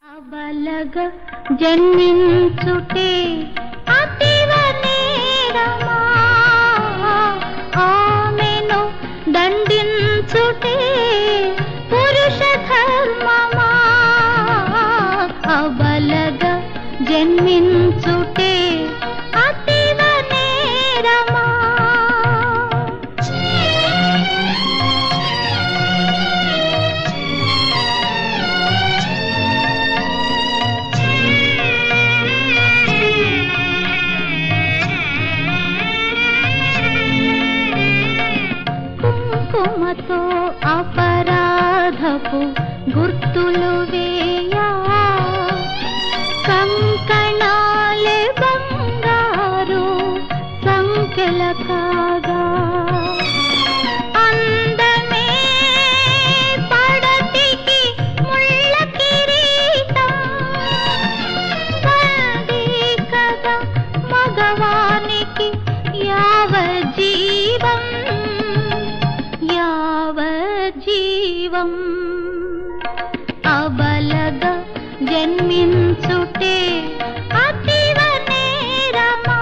అబలగ జన్మించుటే అతివ నేరమా ఆమెను దండించుటే పురుష ధర్మమా అబలగ జన్మించుటే అతివ నేరమా కుంకుమతో అపరాధపు గుర్తులు వేయా కంకణాలే బంగారు సంఖ్యల కాగా అందమే పడతికి ముళ్ళ కిరీటం బందీ కదా మగవానికి యావ జీవం యావ జీవం అబలగ జన్మించుటే అతివ నేరమా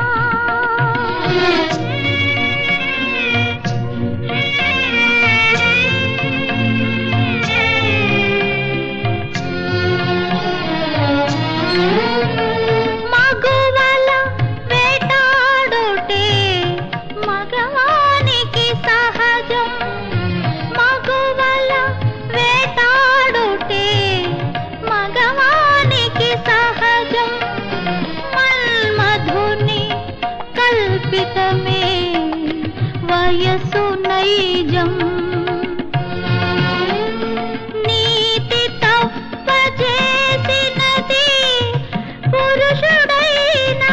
మగువల వేటాడుటే మగవానికి సహజం మగువల వేటాడుటే మగవానికి సహజం మన్మధుని కల్పితమే వయసు నైజం నీతి తప్పజేసినది పురుషుడైనా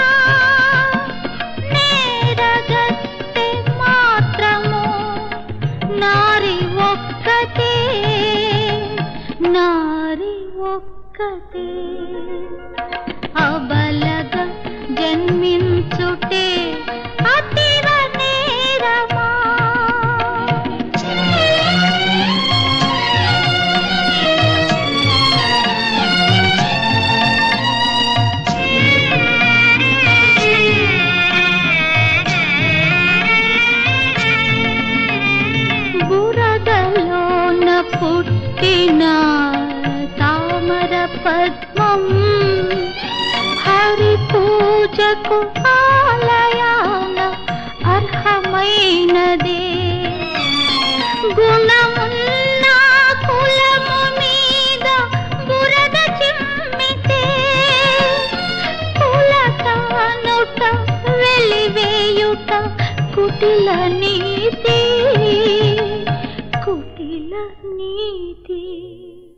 నేరగత్తె మాత్రము నారి ఒక్కతే నారి ఒక్కతే అబలగ జన్మించుటే అతివ నేరమా బురదలోన పుట్టిన తామర పద్మం హరి పూజకు ఆలయాన అర్హమైనదే గుణమున్న కులము మీద బురద చిమ్మితే కులతానుట వెలివేయుట కుటిల నీతి కుటిల నీతి